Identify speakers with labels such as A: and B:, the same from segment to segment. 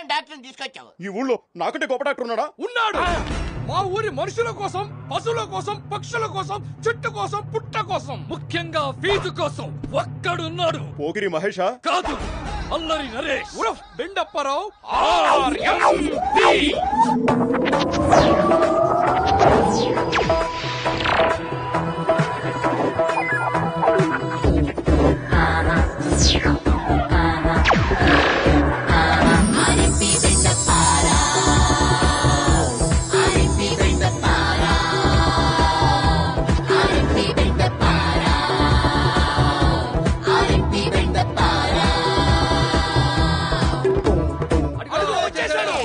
A: ఏం డాక్టర్ని తీసుకొచ్చావు
B: ఈ ఊళ్ళో నాకంటే గొప్ప డాక్టర్ ఉన్నాడా
C: ఉన్నాడు మా ఊరి మనుషుల కోసం పశువుల కోసం పక్షుల కోసం చెట్టు కోసం పుట్ట కోసం ముఖ్యంగా ఫీజు కోసం ఒక్కడున్నాడు
B: పోకిరి మహేషా
C: కాదు అల్లరి నరేష్ ఉరఫ్ బెండప్పారావు ఆర్ఎంపీ. అదిగో వచ్చేసాడు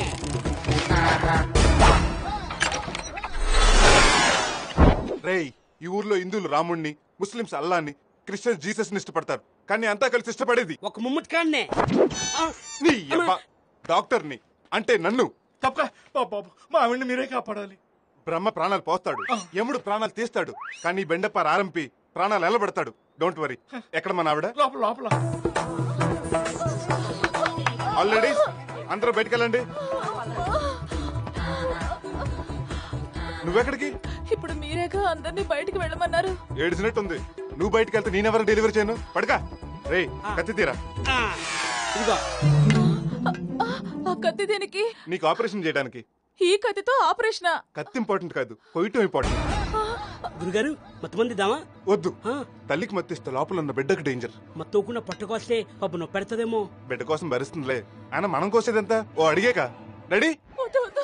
D: రేయ్ ఈ ఊర్లో హిందువులు రాముణ్ణి ముస్లింస్ అల్లాని క్రిస్టియన్స్ జీసస్ ని ఇష్టపడతారు కానీ అంతా కలిసి ఇష్టపడేది
E: ఒక ముమ్మటి కాడనే
D: నీ యబ్బ డాక్టర్ని అంటే నన్ను
B: తప్ప బాబు మా ఆవిడ్ని మీరే కాపాడాలి
D: బ్రహ్మ ప్రాణాలు పోస్తాడు యముడు ప్రాణాలు తీస్తాడు కానీ ఈ బెండప్ప ఆరంపి ప్రాణాలు ఎలబడతాడు డోంట్ వరీ ఎక్కడ మన ఆవిడ
B: లోపల లోపల
D: ఆల్రెడీ అందరూ బయటకెళ్ళండి నువ్వెక్కడికి
F: ఇప్పుడు మీరేగా అందరినీ బయటికి వెళ్ళమన్నారు
D: ఏడిసినట్టుంది నువ్వు బయటకు వెళ్తే నేనెవరు డెలివరీ చేయను పడక రే కత్తి తీరా
E: ఆ, ఇదిగో
F: ఆ కత్తి దేనికి
D: నీకు ఆపరేషన్ చేయడానికి
F: ఈ కత్తితో ఆపరేషనా
D: కత్తి ఇంపార్టెంట్ కాదు కొయ్యటం ఇంపార్టెంట్
E: గురుగారు మొత్తమంది దామా
D: వద్దు
E: ఆ,
D: తల్లికి మత్తిస్తే లోపల ఉన్న బిడ్డకు డేంజర్
E: మత్తోకుండా పట్టుకొస్తే పాప నొప్పి పెడతదేమో
D: బిడ్డ కోసం భరిస్తుందిలే ఆయన మనం కోసేదంతా ఓ అడిగేక రెడీ
F: వద్దు, వద్దు.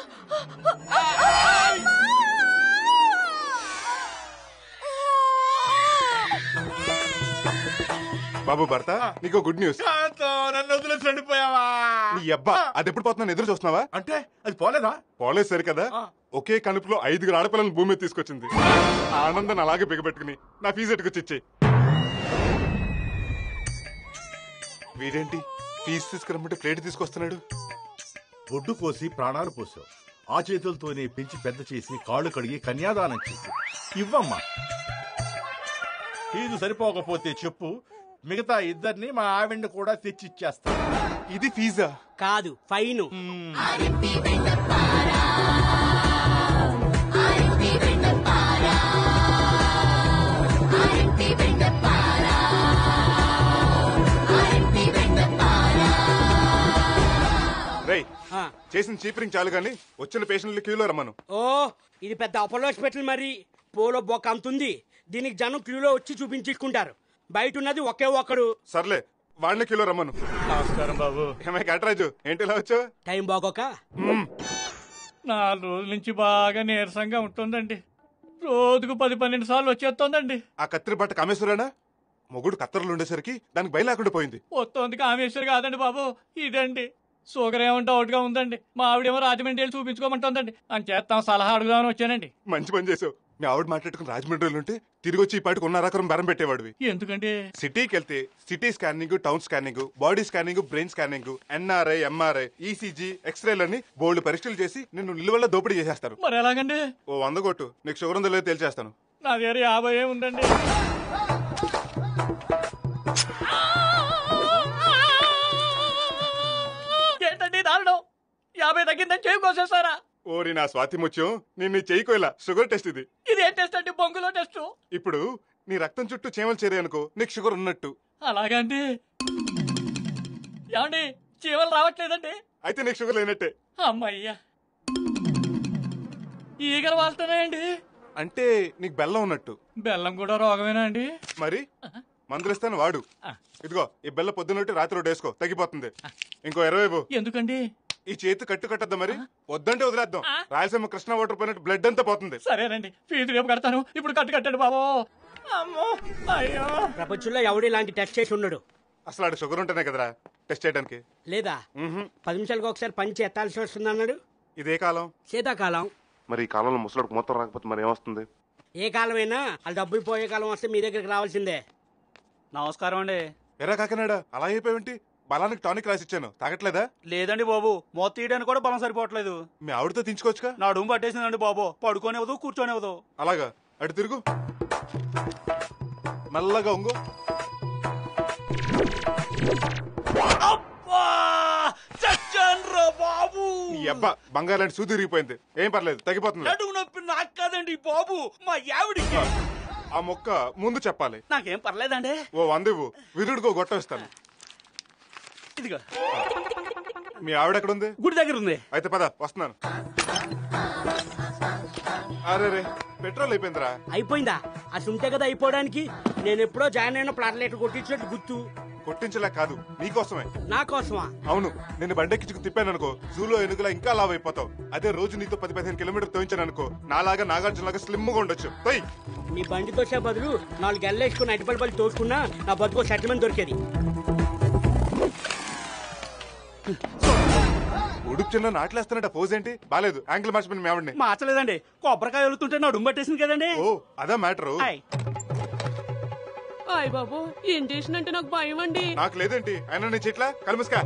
D: బాబు భర్త నీకు గుడ్ న్యూస్
B: కాంతో నన్ను వదిలేసి వెళ్ళిపోయావా
D: నీ అబ్బా అది ఎప్పుడు పోతున్నాను ఎదురు చూస్తున్నావా
B: అంటే అది పోలేదా
D: పోలేదు సరి కదా ఒకే కనుపులో ఐదుగురు ఆడపిల్లలను భూమి మీద తీసుకొచ్చింది ఆ ఆనందాన్ని అలాగే బిగబెట్టుకుని నా ఫీజు ఎట్టుకొచ్చి ఇచ్చేయి వీడేంటి ఫీజు తీసుకురమ్మంటే ప్లేట్ తీసుకొస్తున్నాడు
G: ఒడ్డు కోసి ప్రాణాలు పోసావు ఆ చేతులతోనే పెంచి పెద్ద చేసి కాళ్ళు కడిగి కన్యాదానం చేసి ఇవ్వమ్మా ఫీజు సరిపోకపోతే చెప్పు మిగతా ఇద్దరిని మా ఆవిడ్ని కూడా తెచ్చిచ్చేస్తా
D: ఇది ఫీజా
E: కాదు ఫైన్
D: రేయ్
E: ఆ,
D: చేసిన చీపరింగ్ చాలు గాని వచ్చిన పేషెంట్లు క్యూలో రమ్మను
E: ఓ ఇది పెద్ద అపోలో హాస్పిటల్ మరి పోలో బొక్క అంతుంది దీనికి జనం క్యూలో వచ్చి చూపించుకుంటారు బయట ఉన్నది ఒకే ఒక్కడు
D: సర్లే వాడిని క్యూలో రమ్మను
B: నమస్కారం బాబు
D: ఏమై కటరాజు ఏంటి ఇలా వచ్చావు
E: టైం బాగోక
C: నాలుగు రోజుల నుంచి బాగా నీరసంగా ఉంటుందండి రోజుకు పది పన్నెండు సార్లు వచ్చేస్తోందండి
D: ఆ కత్తిరి బట్ట కామేశ్వరానా మొగుడు కత్తెరలు ఉండేసరికి దానికి బయలు లేకుండా పోయింది
C: వస్తోంది కామేశ్వరి కాదండి బాబు ఇదండి షుగర్ ఏమంటే అవుట్గా ఉందండి మా ఆవిడేమో రాజమండ్రి వెళ్ళి చూపించుకోమంటుందండి అని చేస్తాం సలహా అడుగుదామని వచ్చానండి
D: మంచి పని చేసావు మీ ఆవిడ మాట్లాడుకుని రాజమండ్రిలో ఉంటే తిరిగి వచ్చి ఈ పాటికి ఉన్న రకం బెరం పెట్టేవాడివి
C: ఎందుకంటే
D: సిటీకి వెళ్తే city scanning town scanning body scanning brain scanning NRI MRI ECG ఎక్స్రేలని బోల్డ్ పరీక్షలు చేసి నిన్ను నిలువల్ల దోపిడీ చేసేస్తారు
C: మరి ఎలాగండి
D: ఓ వంద కొట్టు నీకు షుగర్ ఉందో లేదో తేల్చేస్తాను
C: నా దగ్గర యాభై ఏ ఉందండి ఏంటండి దారుణం యాభై తగ్గిందని చేయి కోసేస్తారా
D: ఓరి నా స్వాతి ముత్యం నేను చెయ్యికోయిలా షుగర్ టెస్ట్ ఇది
C: ఇది ఏం టెస్ట్ అండి బొంగులో టెస్ట్
D: ఇప్పుడు నీ రక్తం చుట్టూ చీమలు చేరాయనుకో నీకు షుగర్ ఉన్నట్టు
C: అలాగండి ఏమండి చీమలు రావట్లేదండి
D: అయితే నీకు షుగర్ లేనట్టే
C: అమ్మయ్యా ఈగలు వాళ్తున్నాయండి
D: అంటే నీకు బెల్లం ఉన్నట్టు
C: బెల్లం కూడా రోగమేనా అండి
D: మరి మందులిస్తాను వాడు ఇదిగో ఈ బెల్ల పొద్దున్నట్టు రాత్రి ఒకటి వేసుకో తగ్గిపోతుంది ఇంకో ఇరవై ఇవ్వు.
C: ఎందుకండి
D: ఈ చేతి కట్టు కట్టద్దా మరి వద్దంటే వదిలేద్దాం రాయలసీమ కృష్ణ వాటర్ పోయినట్టు బ్లడ్ అంతా పోతుంది
C: సరేనండి ఫీజు రేపు కడతాను ఇప్పుడు కట్టు కట్టండి బాబు అమ్మో అయ్యో
E: ప్రపంచంలో ఎవడు ఇలాంటి టెస్ట్ చేసి ఉండడు
D: అసలు ఆడ షుగర్ ఉంటేనే కదరా టెస్ట్ చేయడానికి
E: లేదా
D: మ్మ్హ్మ్.
E: పది నిమిషాలకు ఒకసారి పని ఎత్తాల్సి వస్తుంది అన్నాడు
D: ఇదే కాలం
E: శీతాకాలం
D: మరి ఈ కాలంలో ముసలాడికి మొత్తం రాకపోతే మరి ఏమొస్తుంది
E: ఏ కాలమైనా వాళ్ళ డబ్బులు పోయే కాలం వస్తే మీ దగ్గరికి రావాల్సిందే
H: నమస్కారం అండి
D: ఎరా కాకినాడ అలా అయిపోయావేంటి బలానికి టానిక్ రాసి ఇచ్చాను తాగట్లేదా
H: లేదండి బాబు మొత్తం తీయడానికి కూడా బలం సరిపోవట్లేదు
D: మీ ఆవిడతో తీంచుకోవచ్చుగా
H: నా డుమ్ పట్టేసిందండి బాబు పడుకోనివ్వదు కూర్చోనివ్వదు
D: అలాగా అటు తిరుగు మెల్లగా ఉంగు
H: చచ్చాను రా
D: అబ్బా బంగారు లాంటి సూది విరిగిపోయింది ఏం పర్లేదు తగ్గిపోతుంది
H: నడుము నొప్పి నాకు కాదండి బాబు మా ఆవిడికి
D: ఆ మొక్క ముందు చెప్పాలి
H: నాకేం పర్లేదండి
D: ఓ వంద ఇవ్వు విరుడుకో గొట్టం ఇస్తాను
H: ఇదిగో
D: మీ ఆవిడ ఎక్కడ ఉంది
H: గుడి దగ్గర ఉంది
D: అయితే పద వస్తున్నాను అరే రే పెట్రోల్ అయిపోయిందిరా
E: అయిపోయిందా అసలు ఉంటే కదా అయిపోవడానికి నేను ఎప్పుడో జాయిన్ అయిన ప్లాట్ లెటర్ కొట్టించినట్టు గుర్తు
D: కొట్టించలే కాదు నీకోసమే
E: నా కోసమా
D: అవును నేను బండెక్కించుకు తిప్పాను అనుకో జూలో ఎనుగులా ఇంకా లావ్ అయిపోతావు అదే రోజు నీతో పది పదిహేను కిలోమీటర్ తోయించాను అనుకో నాలాగా నాగార్జున లాగా స్లిమ్ గా ఉండొచ్చు పోయ్
E: నీ బండి తోసే బదులు నాలుగు ఎల్లేసుకుని అటుపల్లి పల్లి తోసుకున్నా నా బతుకు సెటిల్మెంట్ దొరికేది
D: ఉడుపు చిన్న నాట్లేస్తానంట పోజ్ ఏంటి బాలేదు యాంగిల్ మార్చిపోయిన మేవండి
H: మార్చలేదండి కొబ్బరికాయ వెళ్తుంటే నడుము పట్టేసింది కదండి
D: ఓ అదా మ్యాటరు
H: ఆయ్.
A: అయ్ బాబు ఇంజక్షన్ అంటే నాకు భయం అండి
D: నాకు లేదేంటి అయినా నీ చెట్ల కలిమిస్కా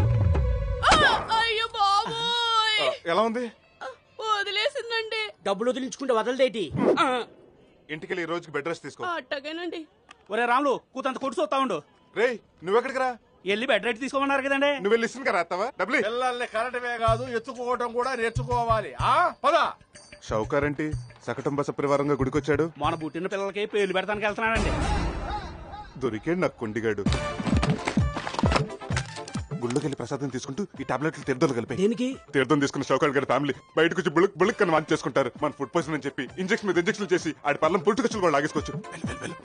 A: అయ్యో బాబు
D: ఎలా ఉంది
A: వదిలేసిందండి
E: డబ్బులు వదిలించుకుంటే వదలదేటి ఆ,
D: ఇంటికి ఈ రోజుకి బెడ్ రెస్ట్ తీసుకో
A: అట్టగేనండి
H: ఒరే రాములు కూతంత కొట్టు చూస్తా ఉండు
D: రేయ్ నువ్వెక్కడికి రా
H: వెళ్ళి బెడ్ రెట్ తీసుకోమన్నారు కదండి
D: నువ్వు వెళ్ళి ఇస్తుంది కదా అత్తవా డబ్బులు
B: పిల్లల్ని కరటమే కాదు ఎత్తుకోవటం కూడా నేర్చుకోవాలి ఆ పద
D: షౌకార్ ఏంటి సకటంబ సపరివారంగా గుడికొచ్చాడు
H: మన పుట్టిన పిల్లలకి పేర్లు పెడతానికి వెళ్తున్నాడండి
D: దొరికాడు నాకు కొండిగాడు గుళ్ళోకెళ్ళి ప్రసాదం తీసుకుంటూ ఈ టాబ్లెట్లు తీర్థాలు కలిపాయి
E: దేనికి
D: తీర్థం తీసుకున్న షౌకార్ గారి ఫ్యామిలీ బయటకు వచ్చి బుల్క్ బుల్క్ అని వాంతి చేసుకుంటారు మన ఫుడ్ పాయిజన్ అని చెప్పి ఇంజక్షన్ మీద ఇంజక్షన్ చేసి ఆడి పళ్ళం పుట్టుకొచ్చులు కూడా లాగేసుకోవచ్చు వెళ్ళు, వెళ్ళు, వెళ్ళు.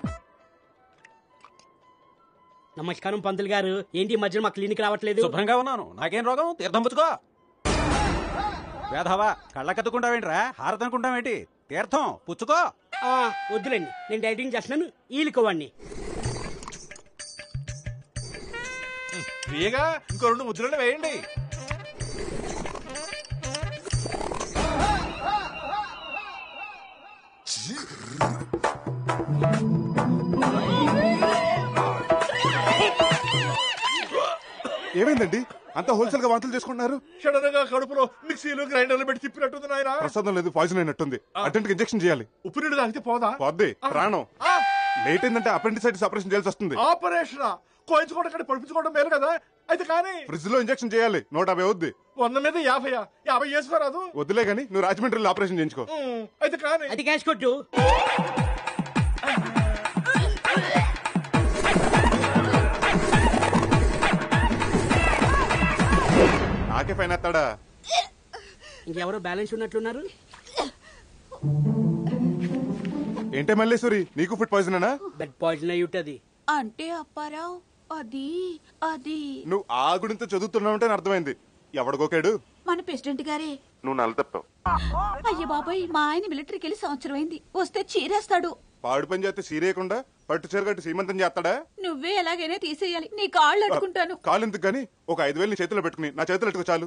E: నమస్కారం పంతులు గారు ఏంటి ఈ మధ్యన మా క్లినిక్ రావట్లేదు
I: శుభ్రంగా ఉన్నాను నాకేం రోగం తీర్థం పుచ్చుకో వేధవా కళ్ళకత్తుకుంటావేంట్రా హారతి అనుకుంటావేంటి తీర్థం పుచ్చుకో
E: ఆ, వద్దులేండి నేను డైటింగ్ చేస్తున్నాను ఈలుకోవాడిని
B: ఫ్రీగా ఇంకో రెండు ముద్రలు వేయండి
D: ఏమైందండి అంత హోల్సేల్ గా వాంతులు చేసుకుంటున్నారు
B: సడన్ గా కడుపులో మిక్సీలు గ్రైండర్లు పెట్టి తిప్పినట్టుంది నాయన
D: ప్రసాదం లేదు పాయిజన్ అయినట్టుంది అర్జెంట్ ఇంజక్షన్ చేయాలి
B: ఉప్పు నీళ్ళు తాగితే పోదా
D: పోద్ది ప్రాణం లేట్ అయిందంటే అపెండిసైటిస్ ఆపరేషన్ చేయాల్సి వస్తుంది
B: ఆపరేషన్ కోయించుకోవడం కంటే పడిపించుకోవడం మేలు కదా అయితే కానీ
D: ఫ్రిడ్జ్ లో ఇంజక్షన్ చేయాలి నూట యాభై వద్ది
B: వంద మీద యాభై యాభై చేసుకోరాదు
D: వద్దులే గానీ నువ్వు రాజమండ్రిలో ఆపరేషన్ చేయించుకో
B: ఉమ్, అయితే కానీ
E: అది క్యాష్ కొట్టు
D: నాకే ఫైన్ ఎత్తాడా
E: ఇంకెవరో బ్యాలెన్స్ ఉన్నట్లున్నారు
D: ఏంటే మల్లేశ్వరి నీకు ఫుడ్ పాయిజన్
E: బెడ్ పాయిజన్ అయి ఉంటది
A: అంటే అప్పారావు అది అది
D: నువ్వు ఆ గుడింతో చదువుతున్నావంటే నాకు అర్థమైంది ఎవడికోకాడు
A: మన ప్రెసిడెంట్ గారే
D: నువ్వు నల్ల తప్పావు
A: అయ్య బాబాయ్ మా ఆయన మిలిటరీకి వెళ్ళి సంవత్సరం అయింది వస్తే చీరేస్తాడు
D: పాడు పని చేస్తే సీరియకుండా పట్టు చీర కట్టి సీమంతం చేస్తాడా
A: నువ్వే ఎలాగైనా తీసేయాలి నీ కాళ్ళు అట్టుకుంటాను
D: కాలు ఎందుకు గానీ ఒక ఐదు వేలు నీ చేతిలో పెట్టుకుని నా చేతిలో పెట్టుకో చాలు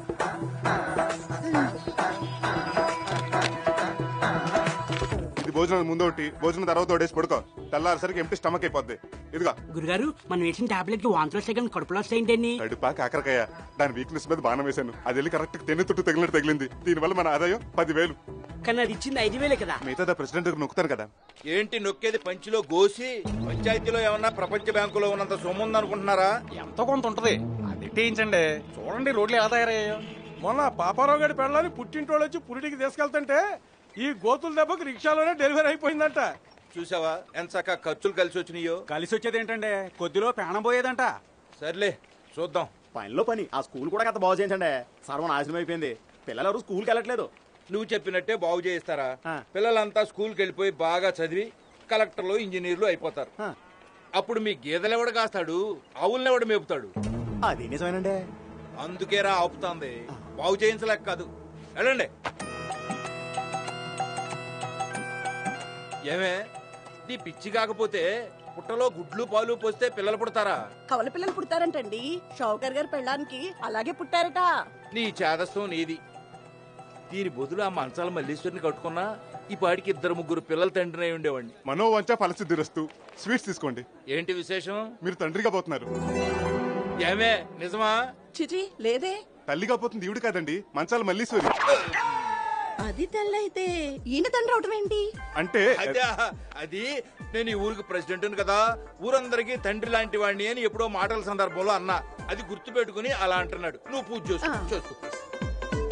D: ఇది భోజనం ముందు ఒకటి భోజనం తర్వాత ఒకటేసి పడుకో తెల్లారిసరికి ఎంటీ స్టమక్ అయిపోద్ది ఇదిగా
E: గురుగారు మనం వేసిన టాబ్లెట్ కి వాంతులు సెకండ్ కడుపులో వస్తాయండి
D: కడుపా కాకరకాయ దాని వీక్నెస్ మీద బాణం వేశాను అది వెళ్ళి కరెక్ట్ తెన్ని తుట్టు తగిలినట్టు తగిలింది దీనివల్ల మన ఆదాయం పదివేలు
E: కానీ అది ఇచ్చింది ఐదు వేలే కదా
D: మిగతా ప్రెసిడెంట్ నొక్కుతాను కదా
J: ఏంటి నొక్కేది పంచిలో గోసి పంచాయతీలో ఏమన్నా ప్రపంచ బ్యాంకులో ఉన్నంత సొమ్ము ఉందనుకుంటున్నారా
I: ఎంతో కొంత ఉంటది అది ఇచ్చేయించండి చూడండి రోడ్లు ఎలా తయారయ్యాయో
C: మొన్న పాపారావు గారి పెళ్ళని పుట్టింటోళ్ళు వచ్చి పురిటికి తీసుకెళ్తుంటే ఈ గోతుల దెబ్బకి రిక్షాలోనే డెలివరీ అయిపోయిందంట
J: చూసావా ఎంత చక్కగా ఖర్చులు కలిసి వచ్చినాయో
I: కలిసి వచ్చేది ఏంటంటే కొద్దిలో ప్రాణం పోయేదంట
J: సర్లే చూద్దాం
H: పనిలో పని ఆ స్కూల్ కూడా అంత బాగు చేయించండి సర్వనాశనం అయిపోయింది పిల్లలు ఎవరు స్కూల్కి వెళ్ళట్లేదు
J: నువ్వు చెప్పినట్టే బాగు చేయిస్తారా
H: ఆ.
J: పిల్లలంతా స్కూల్కి వెళ్ళిపోయి బాగా చదివి కలెక్టర్లు ఇంజనీర్లు అయిపోతారు
H: ఆ.
J: అప్పుడు మీ గేదెలు ఎవడు కాస్తాడు ఆవుల్ని ఎవడు మేపుతాడు
H: అది నిజమేనండి
J: అందుకేరా ఆపుతాంది బాగు చేయించలేక కాదు వెళ్ళండి ఏమే నీ పిచ్చి కాకపోతే పుట్టలో గుడ్లు పాలు పోస్తే పిల్లలు పుడతారా
A: కవల పిల్లలు పుడతారంటండి షౌకర్ గారి పెళ్ళానికి అలాగే పుట్టారట
J: నీ చేదస్తం నీది దీని బదులు ఆ మంచాల మల్లీశ్వరిని కట్టుకున్నా ఈ పాటికి ఇద్దరు ముగ్గురు పిల్లల తండ్రినై ఉండేవాడిని
D: మనో వంచ ఫలసిద్ధిరస్తు స్వీట్స్ తీసుకోండి
J: ఏంటి విశేషం
D: మీరు తండ్రిగా పోతున్నారు
J: ఏమే నిజమా
A: చిచి లేదే
D: తల్లిగా పోతుంది ఈవిడ కాదండి మంచాల మల్లీశ్వరి
A: అది తెల్లైతే ఈయన తండ్రి అవటం ఏంటి
D: అంటే
J: అదే అది నేను ఈ ఊరికి ప్రెసిడెంట్ కదా ఊరందరికీ తండ్రి లాంటి వాడిని అని ఎప్పుడో మాటల సందర్భంలో అన్నా అది గుర్తు పెట్టుకుని అలా అంటున్నాడు నువ్వు పూజ చేసుకో చేసుకో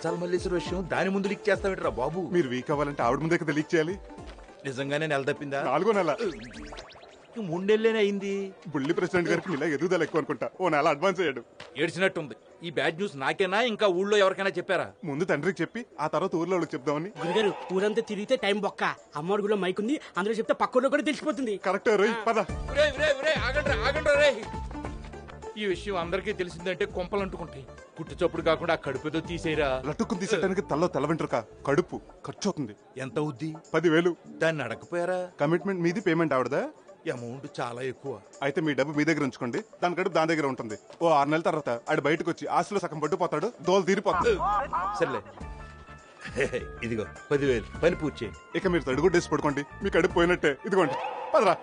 J: మంచాల మల్లేశ్వర విషయం దాని ముందు లీక్ చేస్తావేంట్రా బాబు
D: మీరు వీక్ అవ్వాలంటే ఆవిడ ముందే కదా లీక్ చేయాలి
J: నిజంగానే నెల తప్పిందా
D: నాలుగో నెల
J: ఈ మూడేళ్ళేనే అయింది
D: బుల్లి ప్రెసిడెంట్ గారికి ఇలా ఎదుగుదల ఎక్కువ అనుకుంటా ఓ నెల అడ్వాన్స్ అయ్యాడు
J: ఏడ్చినట్టుంది ఈ బ్యాడ్ న్యూస్ నాకేనా ఇంకా ఊళ్ళో ఎవరికైనా చెప్పారా
D: ముందు తండ్రికి చెప్పి ఆ తర్వాత ఊర్లో వాళ్ళకి చెప్దామని
E: గురుగారు ఊరంతా తిరిగితే టైం బొక్క అమ్మవాడి కూడా మైక్ ఉంది అందులో చెప్తే పక్కలో కూడా తెలిసిపోతుంది
D: కరెక్ట్ రోయ్ పద
J: ఒరేయ్, ఒరేయ్, ఒరేయ్, ఆగండ్రా, ఆగండ్రా, ఒరేయ్. ఈ విషయం అందరికీ తెలిసిందంటే కొంపలు అంటుకుంటాయి గుట్టు చప్పుడు కాకుండా ఆ కడుపుతో తీసేయరా
D: లట్టుకుని తీసేయడానికి తల్లో తెల్ల వెంట్రుక కడుపు ఖర్చు అవుతుంది
J: ఎంత అవుద్ది
D: పదివేలు
J: దాన్ని అడగపోయారా
D: కమిట్మెంట్ మీది పేమెంట్ ఆవిడదా
J: అమౌంట్ చాలా ఎక్కువ
D: అయితే మీ డబ్బు మీ దగ్గర ఉంచుకోండి దాని కడుపు దాని దగ్గర ఉంటుంది ఓ ఆరు నెలల తర్వాత ఆడు బయటకు వచ్చి ఆశలో సగం పట్టుపోతాడు దోలు తీరిపోతాడు
J: సర్లే ఇదిగో పదివేలు పని పూర్తి చేయి
D: ఇక మీరు తడుగుడ్డేసి పడుకోండి మీ కడుపు పోయినట్టే ఇదిగోండి పదరా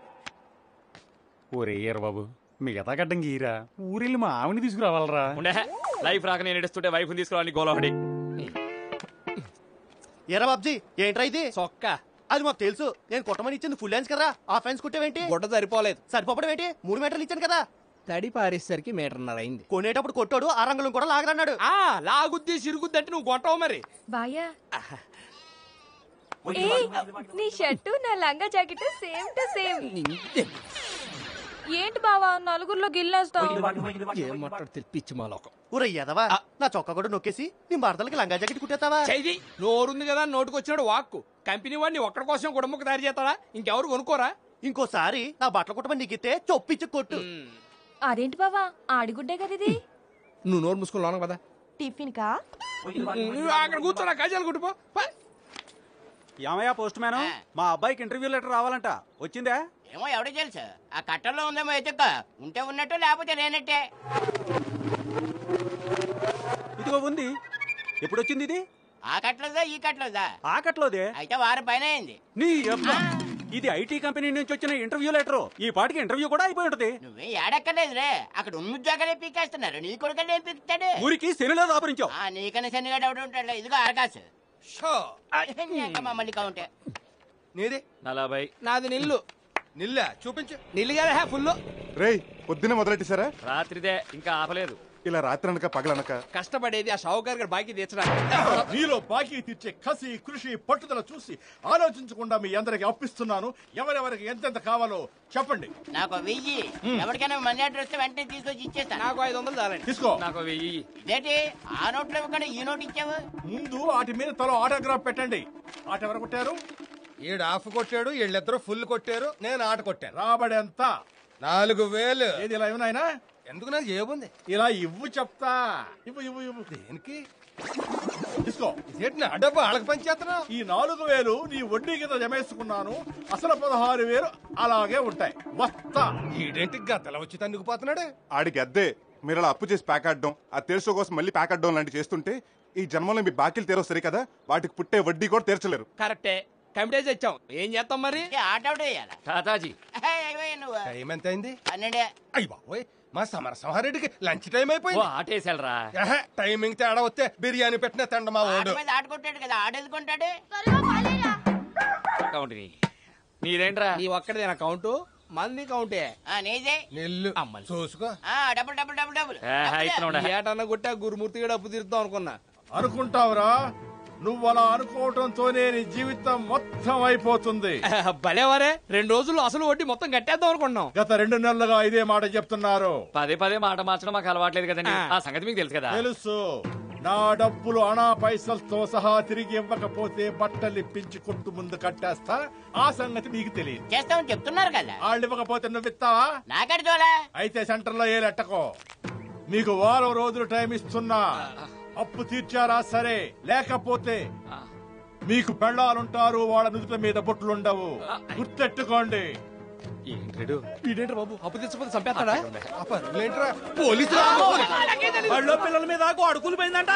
I: ఒరే బాబు మిగతా గడ్డం గీరా ఊరెళ్ళి మా ఆవిని తీసుకురావాలరా
C: ఉండే లైఫ్ రాక నేను ఏడుస్తుంటే వైఫ్ తీసుకురావాలి గోలవడి
H: ఏరా బాబ్జీ ఏంట్రా ఇది
C: సొక్క
H: అది మాకు తెలుసు నేను కొట్టమని ఇచ్చింది ఫుల్ లెన్స్ కదా ఆ ఫెన్స్ కుట్టేవేంటి
C: గుడ్డ సరిపోలేదు
H: సరిపోవడం ఏంటి మూడు మీటర్లు ఇచ్చాను కదా
C: తడి పారేసరికి మీటర్న్నర అయింది
H: కొనేటప్పుడు కొట్టాడు ఆ రంగులను కూడా లాగరన్నాడు
C: ఆ లాగుద్ది సిరుగుద్ది అంటే నువ్వు కొంటావు మరి
K: బాయా ఏయ్, నీ షర్టు నా లంగా జాకెట్ సేమ్ టు సేమ్ ఏంటి బావా నలుగురిలో గిల్లేస్తావు
C: ఏం మాట్లాడు తెప్పించి మా లోకం
H: ఊర ఎదవా నా చొక్కా కూడా నొక్కేసి నీ భర్తలకి లంగా జాకెట్ కుట్టేస్తావా
C: చెయ్యి నోరుంది కదా నోటుకు వచ్చినాడు వాక్కు కంపెనీ వాడిని ఒక్కడి కోసం కుటుంబకు తయారు చేస్తాడా ఇంకెవరు కొనుక్కోరా
H: ఇంకోసారి నా బట్టలు కుట్టమని నీకు ఇస్తే చొప్పించి కొట్టు
K: అదేంటి బావా ఆడిగుడ్డే కదా ఇది
C: నువ్వు నోరు మూసుకుని లోన కదా
K: టిఫిన్ కా
C: నువ్వు అక్కడ కూర్చోరా కాజాలు కుట్టుపో పో.
I: ఏమయ్యా పోస్ట్ మ్యాన్ మా అబ్బాయికి ఇంటర్వ్యూ లెటర్ రావాలంట వచ్చిందా
L: ఏమో ఎవడో తెలుసు ఆ కట్టంలో ఉందేమో ఎత్తుక్క ఉంటే ఉన్నట్టు లేకపోతే లేనట్టే
I: ఇదిగో ఉంది ఎప్పుడు వచ్చింది ఇది
L: ఆ కట్టలేదా ఈ కట్టలేదా
I: ఆకట్లోదే
L: అయితే వారం పైన అయింది
I: నీ అబ్బా ఇది ఐటీ కంపెనీ నుంచి వచ్చిన ఇంటర్వ్యూ లెటర్ ఈ పాటికి ఇంటర్వ్యూ కూడా అయిపోయి ఉంటది
L: నువ్వే ఏడక్కర్లేదురే అక్కడ ఉన్న ఉద్యోగాలే పీకేస్తున్నారు నీ కొడుకనే ఏం పీకుతాడు
I: ఊరికి శనిలో దాపరించావు
L: ఆ నీకన్నా శనిగాడు ఎవడు ఉంటాడు ఇదిగో అరకాసు
C: షో.
L: మమ్మల్ని కౌంటే
C: నీది నలభై నాది నిల్లు నిల్లా చూపించు నిల్లు కదా ఫుల్
D: రేయ్ పొద్దున్న మొదలెట్టేశారా
C: రాత్రిదే ఇంకా ఆపలేదు
D: ఇలా రాత్రి అనక పగలనక
C: కష్టపడేది ఆ షావుకారు గారు బాకీ తీర్చడానికి
B: మీలో బాకీ తీర్చే కసి కృషి పట్టుదల చూసి ఆలోచించకుండా మీ అందరికి అప్పిస్తున్నాను ఎవరెవరికి ఎంతెంత కావాలో చెప్పండి
L: నాకు వెయ్యి ఎవరికైనా మనీ ఆర్డర్ వస్తే వెంటనే తీసుకొచ్చి ఇచ్చేస్తా
C: నాకు ఐదు వందలు చాలండి
B: తీసుకో
C: నాకు వెయ్యి
L: ఇదేంటి ఆ నోట్లో ఇవ్వకుండా ఈ నోట్ ఇచ్చావు
B: ముందు వాటి మీద తలో ఆటోగ్రాఫ్ పెట్టండి ఆట ఎవరు కొట్టారు
C: ఈడు ఆఫ్ కొట్టాడు వీళ్ళిద్దరూ ఫుల్ కొట్టారు నేను ఆట కొట్టాను
B: రాబడి ఎంత
C: నాలుగు వేలు
B: ఏది ఇలా ఇవ్వనాయనా
C: ఎందుకు నాకు జేబుంది
B: ఇలా ఇవ్వు చెప్తా ఇవ్వు ఇవ్వు ఇవ్వు
C: దేనికి
B: తీసుకో
C: ఏంటి నా డబ్బు వాళ్ళకి పనిచేస్తున్నావు
B: ఈ నాలుగు వేలు నీ వడ్డీ కింద జమేసుకున్నాను అసలు పదహారు వేలు అలాగే ఉంటాయి వస్తా
C: ఈడేంటి గతల వచ్చి తన్నుకుపోతున్నాడు
D: ఆడికి అద్దే మీరు అలా అప్పు చేసి ప్యాకాడడం ఆ తెలుసు కోసం మళ్ళీ ప్యాకాడడం లాంటివి చేస్తుంటే ఈ జన్మలో మీ బాకీలు తీరవు సరే కదా వాటికి పుట్టే వడ్డీ కూడా తీర్చలేరు
C: కరెక్టే కమిటీ తెచ్చాం ఏం చేస్తాం మరి
L: ఏ ఆట అవుట్ వేయాలా
C: తాతాజీ
L: హే, ఇవ్వయ్య నువ్వు
C: టైం ఎంత అయింది
L: పన్నెండే
C: అయ్యి బాబోయ్ మా సమరసింహారెడ్డికి లంచ్ టైం అయిపోయింది
M: ఆటేసాలరా
C: ఏహే, టైమింగ్ తేడా వస్తే బిర్యానీ పెట్టిన తండ మా
L: ఆట
C: వాడు
L: మీద ఆట కొట్టాడు కదా ఆట ఎందుకుంటాడు
M: అకౌంట్ నీదేంట్రా
C: నీ ఒక్కడిదే నా కౌంట్ మంది కౌంటే
L: ఆ, నీదే
C: నెల్లు చూసుకో
L: ఆ, డబుల్ డబుల్ డబుల్ డబుల్
C: ఏటన్నా కొట్టా గురుమూర్తి కూడా అప్పు తీరుతాం అనుకున్నా
B: అనుకుంటావురా నువ్వు అలా అనుకోవటంతోనే నీ జీవితం మొత్తం అయిపోతుంది
C: భలేవారే రెండు రోజుల్లో అసలు వడ్డీ మొత్తం కట్టేద్దాం అనుకున్నాం
B: గత రెండు నెలలుగా ఇదే మాట చెప్తున్నారు
M: పదే పదే మాట మార్చడం మాకు అలవాట్లేదు కదండి ఆ సంగతి మీకు తెలుసు కదా
B: తెలుసు నా డబ్బులు అనా పైసలతో సహా తిరిగి ఇవ్వకపోతే బట్టలు ఇప్పించి కొట్టు ముందు కట్టేస్తా ఆ సంగతి నీకు తెలియదు
L: చేస్తామని చెప్తున్నారు కదా
B: వాళ్ళు ఇవ్వకపోతే నువ్వు ఇస్తావా
L: నాకడి చూడా
B: అయితే సెంటర్ లో ఏ లెట్టకో మీకు వారం రోజులు టైం ఇస్తున్నా అప్పు తీర్చారా సరే లేకపోతే మీకు పెళ్ళాలుంటారు వాళ్ళ నుదుట మీద బొట్లుండవు గుర్తెట్టుకోండి
C: ఇదేంటి బాబు అప్పు తెచ్చిపోతే చంపేస్తాడా
E: పోలీసులు బళ్ళో పిల్లల మీద అడుగులు పోయిందంట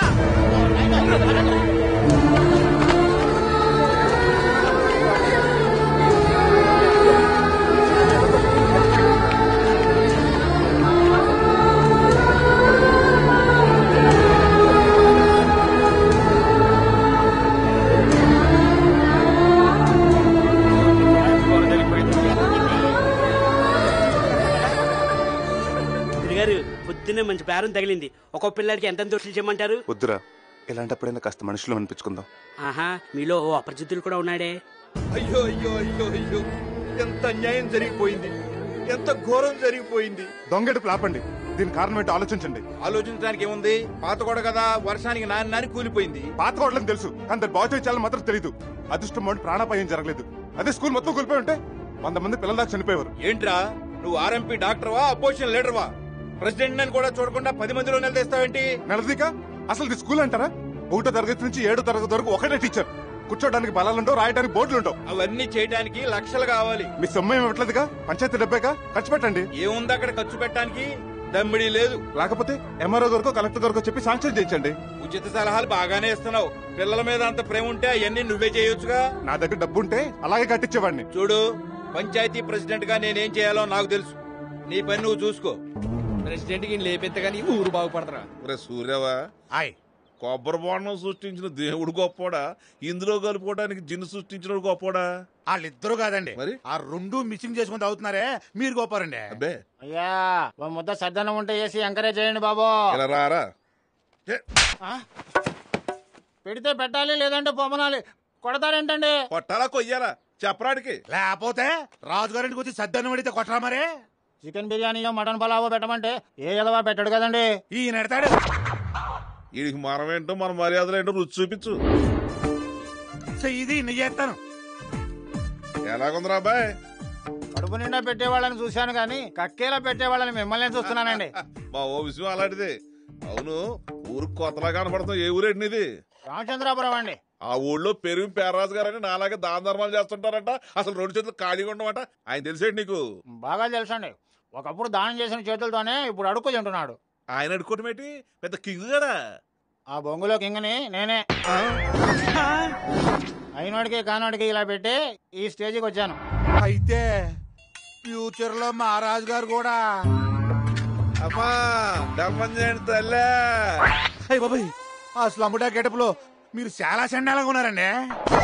E: గారు పొద్దున్నే మంచి బేరం తగిలింది ఒక్కో పిల్లడికి ఎంత దోషులు చేయమంటారు
D: వద్దురా ఇలాంటప్పుడైనా కాస్త మనుషులు అనిపించుకుందాం
E: ఆహా మీలో ఓ అపరిచితులు కూడా ఉన్నాడే
J: అయ్యో అయ్యో అయ్యో అయ్యో ఎంత అన్యాయం జరిగిపోయింది ఎంత ఘోరం జరిగిపోయింది
D: దొంగడుపులు ఆపండి దీని కారణం ఏంటో ఆలోచించండి
J: ఆలోచించడానికి ఏముంది పాత గోడ కదా వర్షానికి నాని నాని కూలిపోయింది
D: పాత కోడలని తెలుసు కానీ దాన్ని బాగు చేయాలని మాత్రం తెలియదు అదృష్టం మొండి ప్రాణాపాయం జరగలేదు అదే స్కూల్ మొత్తం కూలిపోయి ఉంటే వంద మంది పిల్లల దాకా చనిపోయేవారు
J: ఏంట్రా నువ్వు ఆర్ఎంపీ డాక్టర్వా అపోజిషన్ లీడర్వా ప్రెసిడెంట్ అని కూడా చూడకుండా పది మందిలో నిలదీస్తావేంటి
D: నెలదిక అసలు ఇది స్కూల్ అంటారా ఒకటో తరగతి నుంచి ఏడో తరగతి వరకు ఒకటే టీచర్ కూర్చోడానికి బలాలుండవు రాయడానికి బోర్డులు ఉండవు
J: అవన్నీ చేయడానికి లక్షలు కావాలి
D: మీ సొమ్మ ఇవ్వట్లేదుగా పంచాయతీ డబ్బేగా ఖర్చు పెట్టండి
J: ఏముంది అక్కడ ఖర్చు పెట్టడానికి దమ్మిడి లేదు
D: లేకపోతే ఎంఆర్ఓ గారికో కలెక్టర్ గారికో చెప్పి శాంక్షన్ చేయించండి
J: ఉచిత సలహాలు బాగానే ఇస్తున్నావు పిల్లల మీద అంత ప్రేమ ఉంటే అవన్నీ నువ్వే చేయొచ్చుగా
D: నా దగ్గర డబ్బు ఉంటే అలాగే కట్టించేవాడిని
J: చూడు పంచాయతీ ప్రెసిడెంట్ గా నేనేం చేయాలో నాకు తెలుసు నీ పని నువ్వు చూసుకో
C: ప్రెసిడెంట్ కి లేపెత్తే కానీ ఊరు బాగుపడతారా
G: రే సూర్యవా
C: ఆయ్
G: కొబ్బరి బోండం సృష్టించిన దేవుడు గొప్పోడా ఇందులో కలుపుకోవడానికి జిన్ను సృష్టించిన గొప్పోడా
C: వాళ్ళిద్దరు కాదండి
G: మరి?
C: ఆ రెండు మిక్సింగ్ చేసుకుని తాగుతున్నారే మీరు గొప్పరండి
G: అబ్బే
H: అయ్యా ఓ ముద్ద సద్దనం ఉంటే వేసి ఎంకరేజ్ చేయండి బాబు
G: ఇలా రారా
H: పెడితే పెట్టాలి లేదంటే పొమ్మనాలి కొడతారేంటండి
G: కొట్టాలా కొయ్యాలా చెప్పరాడికి
C: లేకపోతే రాజుగారింటికి వచ్చి సద్దన్నం అడిగితే కొట్టరా మరే
H: చికెన్ బిర్యానీయో మటన్ పలావో పెట్టమంటే ఏ ఎదవా పెట్టడు కదండి
C: ఈయన ఎడతాడు
G: వీడికి మనం ఏంటో మన మర్యాదలు ఏంటో రుచి చూపించు
C: సో ఇది నేను చేస్తాను
G: ఎలాగుందిరా అబ్బాయ్
H: కడుపు నిండా పెట్టే వాళ్ళని చూశాను కానీ కక్కేలా పెట్టే వాళ్ళని మిమ్మల్ని చూస్తున్నానండి
G: మా ఓ విషయం అలాంటిది అవును ఊరు కొత్తలా కనపడతాం ఏ ఊరేంటి నీది
H: రామచంద్రాపురం అండి
G: ఆ ఊళ్ళో పెరుగు పేర్రాజు గారని నాలాగే దాన ధర్మాలు చేస్తుంటారంట అసలు రెండు చేతులు ఖాళీగా ఉండమంట ఆయన తెలిసేటి నీకు
H: బాగా తెలుసండి ఒకప్పుడు దానం చేసిన చేతులతోనే ఇప్పుడు అడుక్కు తింటున్నాడు
G: ఆయన అడుక్కోవటం ఏంటి పెద్ద కింగ్ గడా
H: ఆ బొంగులో కింగని నేనే అయినోడికి కానోడికి ఇలా పెట్టి ఈ స్టేజ్కి వచ్చాను
C: అయితే ఫ్యూచర్ లో మహారాజు గారు కూడా
G: అమ్మా డమ్మం చేయండి తల్లే
C: అయ్య బాబాయ్ ఆ స్లమ్ముడా గెటప్ లో మీరు చాలా చండాలంగా ఉన్నారండి